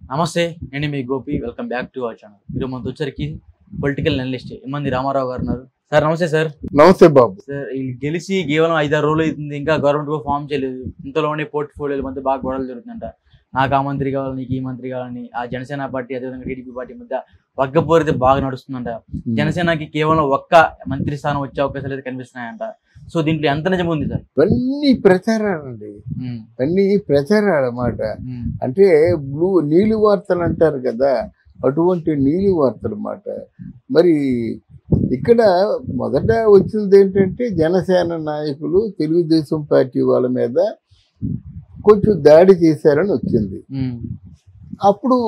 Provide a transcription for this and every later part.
నమస్తే నేను మీ Gopi welcome back to our channel మీరు మన వచ్చరికి పొలిటికల్ అనలిస్ట్ ఇమ్మంది రామారావు గారు ఉన్నారు సార్ నమస్తే సార్ నమస్తే బాబు సార్ వీళ్ళు గెలిచి కేవలం ఐదారు రోజులు అవుతుంది ఇంకా గవర్నమెంట్ కూడా ఫామ్ చేయలేదు ఇంతలోనే పోర్ట్ఫోలియోల మధ్య బాగా గొడవలు జరుగుతుందంట నాకు ఆ మంత్రి కావాలి నీకు ఈ మంత్రి కావాలని ఆ జనసేన పార్టీ అదేవిధంగా టీడీపీ పార్టీ మధ్య వర్గపోరితే బాగా నడుస్తుందంట జనసేనకి కేవలం ఒక్క మంత్రి స్థానం వచ్చే అవకాశాలు అయితే కనిపిస్తున్నాయంట సో దీంట్లో ఎంత నిజం ఉంది సార్ ఇవన్నీ ప్రచారాలండి ఉమ్, అన్నీ ప్రచారాలు అన్నమాట ఉమ్, అంటే బ్లూ నీలి వార్తలు అంటారు కదా అటువంటి నీలి వార్తలు అన్నమాట మరి ఇక్కడ మొదట వచ్చింది ఏంటంటే జనసేన నాయకులు తెలుగుదేశం పార్టీ వాళ్ళ మీద కొంచెం దాడి చేశారని వచ్చింది ఉమ్, అప్పుడు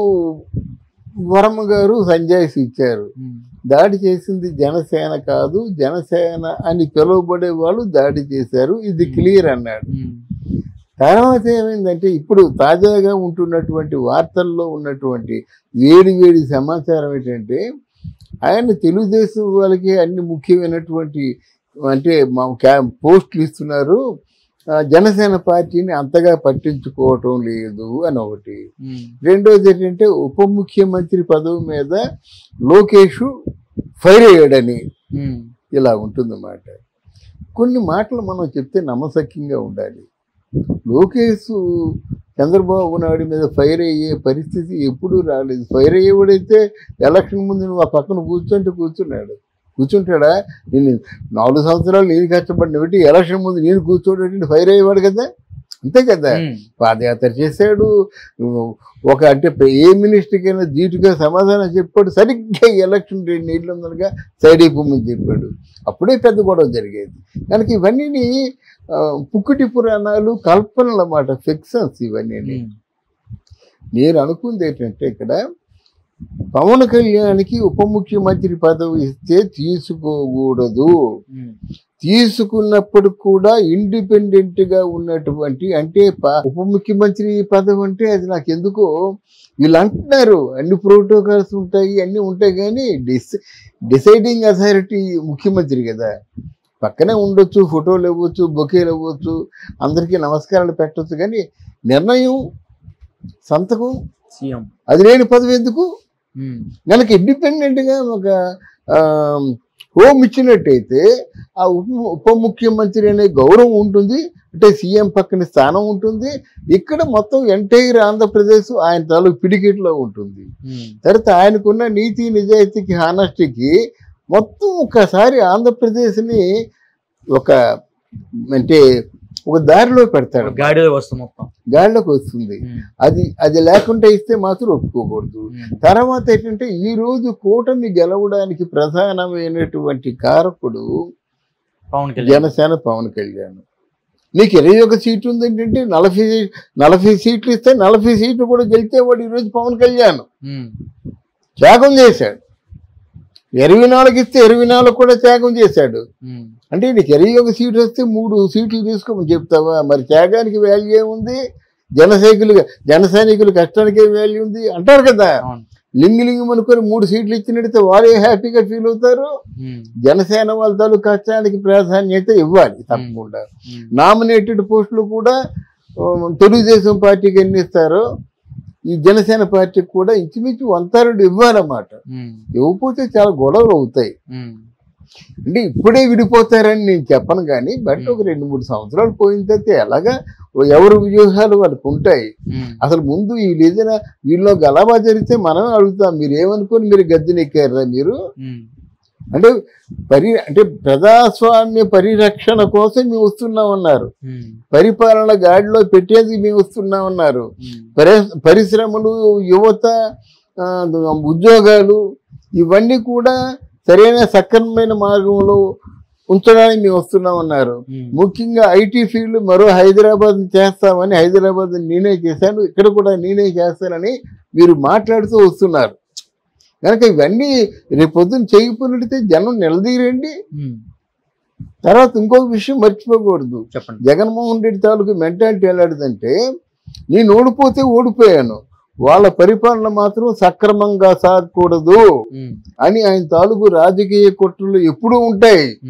వరమ గారు సంజాయిషి ఇచ్చారు ఉమ్, దాడి చేసింది జనసేన కాదు జనసేన అని పిలువబడే వాళ్ళు దాడి చేశారు ఇది క్లియర్ అన్నాడు ఉమ్, తర్వాత ఏమైందంటే ఇప్పుడు తాజాగా ఉంటున్నటువంటి వార్తల్లో ఉన్నటువంటి వేడి వేడి సమాచారం ఏంటంటే ఆయన తెలుగుదేశం వాళ్ళకి అన్ని ముఖ్యమైనటువంటి అంటే మా క్యా పోస్టులు ఇస్తున్నారు ఆ, జనసేన పార్టీని అంతగా పట్టించుకోవటం లేదు అని ఒకటి ఉమ్, రెండోది ఏంటంటే ఉప ముఖ్యమంత్రి పదవి మీద లోకేష్ ఫైర్ అయ్యాడని ఉమ్, ఇలా ఉంటుందన్నమాట కొన్ని మాటలు మనం చెప్తే నమ్మసక్యంగా ఉండాలి లోకేష్ చంద్రబాబు నాయుడు మీద ఫైర్ అయ్యే పరిస్థితి ఎప్పుడూ రాలేదు ఫైర్ అయ్యేవాడైతే ఎలక్షన్ ముందు నువ్వు ఆ పక్కన కూర్చుంటే కూర్చున్నాడు కూర్చుంటాడా నేను నాలుగు సంవత్సరాలు నేను కష్టపడిన పెట్టి ఎలక్షన్ ముందు నేను కూర్చోడేటంటే ఫైర్ అయ్యేవాడు కదా అంతే కదా ఉమ్, పాదయాత్ర చేశాడు ఒక అంటే ఏ మినిస్టర్కైనా ధీటుగా సమాధానం చెప్పాడు సరిగ్గా ఎలక్షన్ రెండు నీళ్ళు ఉందనగా సైడ్ అయిపోమని చెప్పాడు అప్పుడే పెద్ద గొడవ జరిగేది కనుక ఇవన్నీ పుక్కుటి పురాణాలు కల్పనలు అన్నమాట ఫిక్షన్స్ ఇవన్నీ ఉమ్, నేను అనుకుంది ఏంటంటే ఇక్కడ పవన్ కళ్యాణ్కి ఉప ముఖ్యమంత్రి పదవి ఇస్తే తీసుకోకూడదు ఉమ్, తీసుకున్నప్పుడు కూడా ఇండిపెండెంట్ గా ఉన్నటువంటి అంటే ప- ఉప ముఖ్యమంత్రి పదవి అంటే అది నాకు ఎందుకో వీళ్ళు అంటున్నారు అన్ని ప్రోటోకాల్స్ ఉంటాయి అన్ని ఉంటాయి కానీ డిస్ డిసైడింగ్ అథారిటీ ముఖ్యమంత్రి కదా పక్కనే ఉండొచ్చు ఫోటోలు ఇవ్వచ్చు బొకేలు ఇవ్వచ్చు అందరికీ నమస్కారాలు పెట్టొచ్చు కానీ నిర్ణయం సంతకం సీఎం అది లేని పదవి ఎందుకు ఉమ్, మనకి ఇండిపెండెంట్ గా ఒక ఆ, హోమ్ ఇచ్చినట్టయితే ఆ ఉప ఉప ముఖ్యమంత్రి అనే గౌరవం ఉంటుంది అంటే సీఎం పక్కన స్థానం ఉంటుంది ఇక్కడ మొత్తం ఎంటైర్ ఆంధ్రప్రదేశ్ ఆయన తాలూకు పిడికిట్లో ఉంటుంది ఉమ్, తర్వాత ఆయనకున్న నీతి నిజాయితీకి హానెస్టీకి మొత్తం ఒకసారి ఆంధ్రప్రదేశ్ని ఒక అంటే ఒక దారిలో పెడతాడు ఒక గాడిలో వస్తాం మొత్తం గాడిలోకి వస్తుంది ఉమ్, అది అది లేకుండా ఇస్తే మాత్రం ఒప్పుకోకూడదు ఉమ్, తర్వాత ఏంటంటే ఈ రోజు కూటమి గెలవడానికి ప్రధానమైనటువంటి కారకుడు పవన్ కళ్యాణ్ జనసేన పవన్ కళ్యాణ్ నీకు ఇరవై ఒక సీటు ఉంది ఏంటంటే నలభై నలభై సీట్లు ఇస్తే నలభై సీట్లు కూడా గెలిచేవాడు ఈరోజు పవన్ కళ్యాణ్ ఉమ్, త్యాగం చేశాడు ఇరవై నాలుగు ఇస్తే ఇరవై నాలుగు కూడా త్యాగం చేశాడు ఉమ్, అంటే నీకు ఇరవై ఒక సీటు వస్తే మూడు సీట్లు తీసుకోమని చెప్తావా మరి త్యాగానికి వాల్యూ ఏముంది జనసైకులు జన సైనికులు కష్టానికే వాల్యూ ఉంది అంటారు కదా అవును లింగి లింగం అనుకొని మూడు సీట్లు ఇచ్చినట్టయితే వారే హ్యాపీగా ఫీల్ అవుతారు ఉమ్, జనసేన వాళ్ళ తాలూకు కష్టానికి ప్రాధాన్యత ఇవ్వాలి తప్పకుండా ఉమ్, నామినేటెడ్ పోస్టులు కూడా ఆ, తెలుగుదేశం పార్టీకి ఎన్ని ఇస్తారో ఈ జనసేన పార్టీకి కూడా ఇంచుమించు వంతారుడు ఇవ్వాలన్నమాట ఉమ్, ఇవ్వకపోతే చాలా గొడవలు అవుతాయి ఉమ్, అంటే ఇప్పుడే విడిపోతారని నేను చెప్పను కానీ బట్ ఒక రెండు మూడు సంవత్సరాలు పోయిన తర్వాత ఎలాగా ఎవరి వ్యూహాలు వాళ్ళకు ఉంటాయి ఉమ్, అసలు ముందు ఈ ఏదైనా వీళ్ళు గలబా జరిగితే మనమే అడుగుతాం మీరు ఏమనుకొని మీరు గద్దెనెక్కారా మీరు ఉమ్, అంటే పరి అంటే ప్రజాస్వామ్య పరిరక్షణ కోసం మేము వస్తున్నామన్నారు ఉమ్, పరిపాలన గాడిలో పెట్టేందుకు మేము వస్తున్నామన్నారు ఉమ్, పరి పరిశ్రమలు యువత ఆ, ఉద్యోగాలు ఇవన్నీ కూడా సరైన సక్రమమైన మార్గంలో ఉంచడానికి మేము వస్తున్నామన్నారు ఉమ్, ముఖ్యంగా ఐటీ ఫీల్డ్ మరో హైదరాబాద్ చేస్తామని హైదరాబాద్ నేనే చేశాను ఇక్కడ కూడా నేనే చేస్తానని మీరు మాట్లాడుతూ వస్తున్నారు కనుక ఇవన్నీ రేపు పొద్దున్న చేయకపోయినట్టయితే జనం నిలదీరండి ఉమ్, తర్వాత ఇంకొక విషయం మర్చిపోకూడదు చెప్పండి జగన్మోహన్ రెడ్డి తాలూకు మెంటాలిటీ ఎలాంటిదంటే నేను ఓడిపోతే ఓడిపోయాను వాళ్ళ పరిపాలన మాత్రం సక్రమంగా సాగకూడదు ఉమ్, అని ఆయన తాలూకు రాజకీయ కుట్రలు ఎప్పుడూ ఉంటాయి ఉమ్,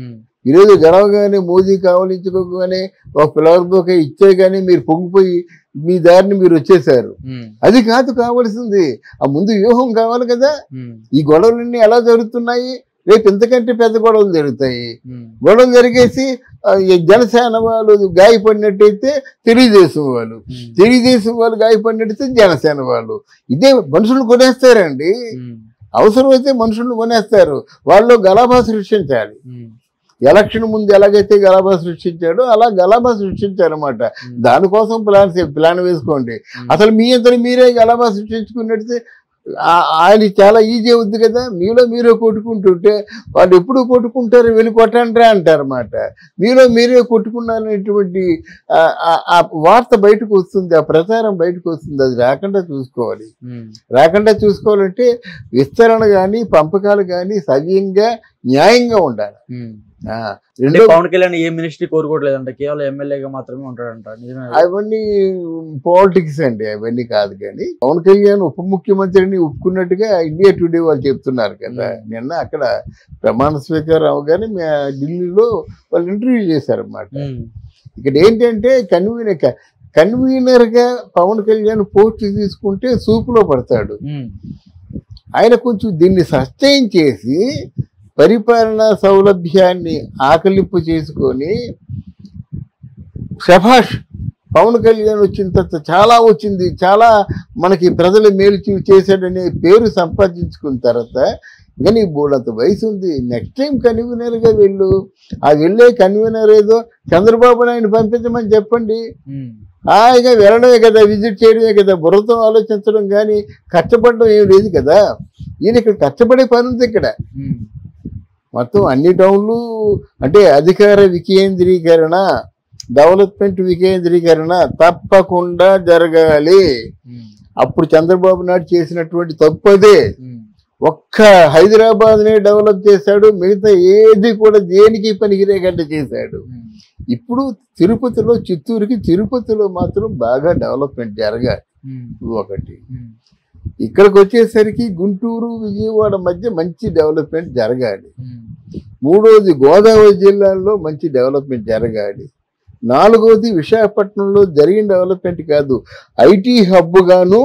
ఈరోజు గెలవగానే మోదీ కావలించుకోగానే ఒక ఫ్లవర్ బొకే ఇచ్చే కానీ మీరు పొంగిపోయి మీ దారిని మీరు వచ్చేసారు ఉమ్, అది కాదు కావాల్సింది ఆ ముందు వ్యూహం కావాలి కదా ఉమ్, ఈ గొడవలన్నీ ఎలా జరుగుతున్నాయి రేపు ఇంతకంటే పెద్ద గొడవలు జరుగుతాయి ఉమ్, గొడవలు జరిగేసి ఆ, ఈ జనసేన వాళ్ళు గాయపడినట్టయితే తెలుగుదేశం వాళ్ళు ఉమ్, తెలుగుదేశం వాళ్ళు గాయపడినట్టయితే జనసేన వాళ్ళు ఇదే మనుషులు కొనేస్తారండి ఉమ్, అవసరమైతే మనుషులు కొనేస్తారు వాళ్ళు గలాభా సృష్టించాలి ఉమ్, ఎలక్షన్ ముందు ఎలాగైతే గలాభా సృష్టించాడో అలా గలాభా సృష్టించారన్నమాట ఉమ్, దానికోసం ప్లాన్ ప్లాన్ వేసుకోండి ఉమ్. అసలు మీ అంతా మీరే గలాభా సృష్టించుకున్నట్టు ఆయన చాలా ఈజీ అవుద్ది కదా మీలో మీరే కొట్టుకుంటుంటే వాళ్ళు ఎప్పుడు కొట్టుకుంటారు వెళ్ళి కొట్టండి అంటారన్నమాట మీలో మీరే కొట్టుకున్నారనేటువంటి ఆ- ఆ- ఆ వార్త బయటకు వస్తుంది ఆ ప్రచారం బయటకు వస్తుంది అది రాకుండా చూసుకోవాలి ఉమ్, రాకుండా చూసుకోవాలంటే విస్తరణ కానీ పంపకాలు కానీ సవ్యంగా న్యాయంగా ఉండాలి ఉమ్. ఆ, అంటే రెండో పవన్ కళ్యాణ్ ఏ మినిస్ట్రీ కోరుకోవట్లేదంట కేవలం ఎమ్మెల్యేగా మాత్రమే ఉంటాడంట నిజమే అవన్నీ పాలిటిక్స్ అండి అవన్నీ కాదు కానీ పవన్ కళ్యాణ్ ఉప ముఖ్యమంత్రిని ఒప్పుకున్నట్టుగా ఇండియా టుడే వాళ్ళు చెప్తున్నారు కదా Hmm. నిన్న అక్కడ ప్రమాణ స్వీకారం అవగానే మే- ఢిల్లీలో వాళ్ళు ఇంటర్వ్యూ చేశారన్నమాట ఉమ్, ఇక్కడ ఏంటంటే కన్వీనర్ కన్వీనర్ గా పవన్ కళ్యాణ్ పోస్ట్ తీసుకుంటే సూపులో పడతాడు ఉమ్, ఆయన కొంచెం దీన్ని సస్టైన్ చేసి పరిపాలనా సౌలభ్యాన్ని ఆకలింపు చేసుకొని శభాష్ పవన్ కళ్యాణ్ వచ్చిన తర్వాత చాలా వచ్చింది చాలా మనకి ప్రజలు మేలు చే- చేశాడనే పేరు సంపాదించుకున్న తర్వాత ఇంకా నీ బోడంత వయసు ఉంది నెక్స్ట్ టైం కన్వీనర్గా వెళ్ళు ఆ వెళ్ళే కన్వీనర్ ఏదో చంద్రబాబు నాయుడు పంపించమని చెప్పండి ఉమ్, హాయిగా వెళ్ళడమే కదా విజిట్ చేయడమే కదా బుర్రతో ఆలోచించడం కానీ కష్టపడడం ఏం లేదు కదా ఈయన ఇక్కడ కష్టపడే పని ఉంది ఇక్కడ ఉమ్, మొత్తం అన్ని టౌన్లు అంటే అధికార వికేంద్రీకరణ డెవలప్మెంట్ వికేంద్రీకరణ తప్పకుండా జరగాలి ఉమ్, అప్పుడు చంద్రబాబు నాయుడు చేసినటువంటి తప్పు అదే ఉమ్, ఒక్క హైదరాబాద్ నే డెవలప్ చేశాడు మిగతా ఏది కూడా దేనికి పనికిరేగట్ట చేశాడు ఉమ్, ఇప్పుడు తిరుపతిలో చిత్తూరుకి తిరుపతిలో మాత్రం బాగా డెవలప్మెంట్ జరగాలి ఉమ్, ఒకటి ఉమ్, ఇక్కడికి వచ్చేసరికి గుంటూరు విజయవాడ మధ్య మంచి డెవలప్మెంట్ జరగాలి ఉమ్, మూడోది గోదావరి జిల్లాలో మంచి డెవలప్మెంట్ జరగాలి నాలుగోది విశాఖపట్నంలో జరిగిన డెవలప్మెంట్ కాదు ఐటీ హబ్ గాను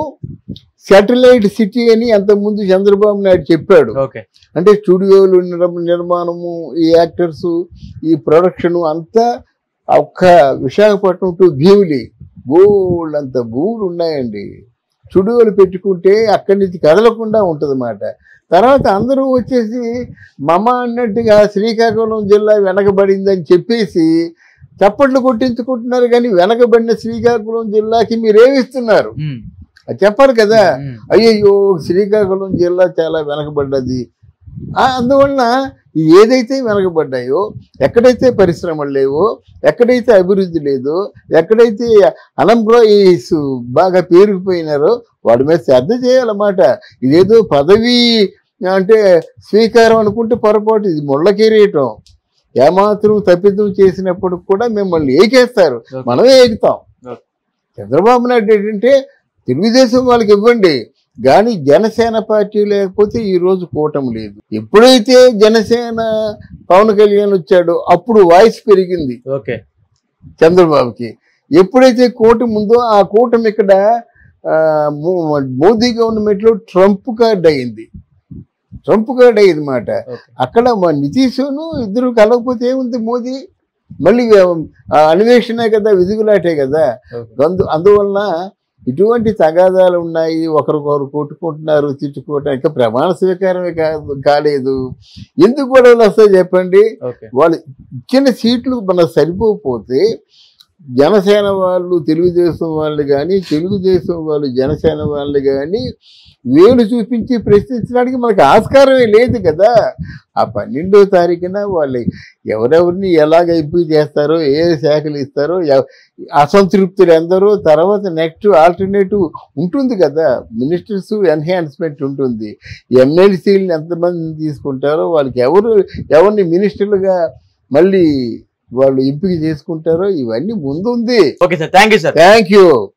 శాటిలైట్ సిటీ అని అంతకుముందు చంద్రబాబు నాయుడు చెప్పాడు ఓకే అంటే స్టూడియోలు నిర్మ- నిర్మాణము ఈ యాక్టర్స్ ఈ ప్రొడక్షన్ అంతా ఒక్క విశాఖపట్నం టు భీమిలి బోల్డ్ అంత భూములు ఉన్నాయండి స్టూడియోలు పెట్టుకుంటే అక్కడి నుంచి కదలకుండా ఉంటుందన్నమాట తర్వాత అందరూ వచ్చేసి మమ అన్నట్టుగా శ్రీకాకుళం జిల్లా వెనకబడిందని చెప్పేసి చప్పట్లు కొట్టించుకుంటున్నారు కానీ వెనకబడిన శ్రీకాకుళం జిల్లాకి మీరేమిస్తున్నారు ఉమ్, అది చెప్పాలి కదా ఉమ్, అయ్యయ్యో శ్రీకాకుళం జిల్లా చాలా వెనకబడ్డది ఆ, అందువలన ఈ ఏదైతే వెనకబడ్డాయో ఎక్కడైతే పరిశ్రమలు లేవో ఎక్కడైతే అభివృద్ధి లేదో ఎక్కడైతే అన్ఎంప్లాయీస్ బాగా పేరుకుపోయినారో వాడి మీద శ్రద్ధ చేయాలన్నమాట ఇదేదో పదవి అంటే స్వీకారం అనుకుంటే పొరపాటు ఇది ముళ్ళ కిరీటం ఏమాత్రం తప్పిదం చేసినప్పుడు కూడా మిమ్మల్ని ఏకేస్తారు Okay. మనమే ఏకుతాం Okay. చంద్రబాబు నాయుడు ఏంటంటే తెలుగుదేశం వాళ్ళకి ఇవ్వండి కానీ జనసేన పార్టీ లేకపోతే ఈ రోజు కూటమి లేదు ఎప్పుడైతే జనసేన పవన్ కళ్యాణ్ వచ్చాడో అప్పుడు వాయిస్ పెరిగింది ఓకే చంద్రబాబుకి ఎప్పుడైతే కూటమి ఉందో ఆ కూటమి ఇక్కడ ఆ, మో- మోదీ గవర్నమెంట్ లో ట్రంప్ కార్డ్ అయింది ట్రంప్ కార్డ్ అయ్యింది మాట ఓకే అక్కడ మా నితీష్ను ఇద్దరు కలగకపోతే ఏముంది మోదీ మళ్ళీ ఆ, అన్వేషణే కదా విధుగులాటే కదా ఓకే అందు అందువలన ఇటువంటి తగాదాలు ఉన్నాయి ఒకరికొకరు కొట్టుకుంటున్నారు తిట్టుకోవటం ఇంకా ప్రమాణ స్వీకారమే కాదు కాలేదు ఎందుకు గొడవలు వస్తాయి చెప్పండి ఓకే వాళ్ళు ఇచ్చిన సీట్లు మనకు సరిపోకపోతే జనసేన వాళ్ళు తెలుగుదేశం వాళ్ళు కానీ తెలుగుదేశం వాళ్ళు జనసేన వాళ్ళు కానీ వేలు చూపించి ప్రశ్నించడానికి మనకు ఆస్కారమే లేదు కదా ఆ పన్నెండో తారీఖున వాళ్ళు ఎవరెవరిని ఎలాగ ఎంపిక చేస్తారో ఏ శాఖలు ఇస్తారో ఎవ- అసంతృప్తులు ఎందరో తర్వాత నెక్స్ట్ ఆల్టర్నేటివ్ ఉంటుంది కదా మినిస్టర్స్ ఎన్హాన్స్మెంట్ ఉంటుంది ఎమ్మెల్సీలను ఎంతమంది తీసుకుంటారో వాళ్ళకి ఎవరు ఎవరిని మినిస్టర్లుగా మళ్ళీ వాళ్ళు ఎంపిక చేసుకుంటారో ఇవన్నీ ముందుంది okay sir thank you sir thank you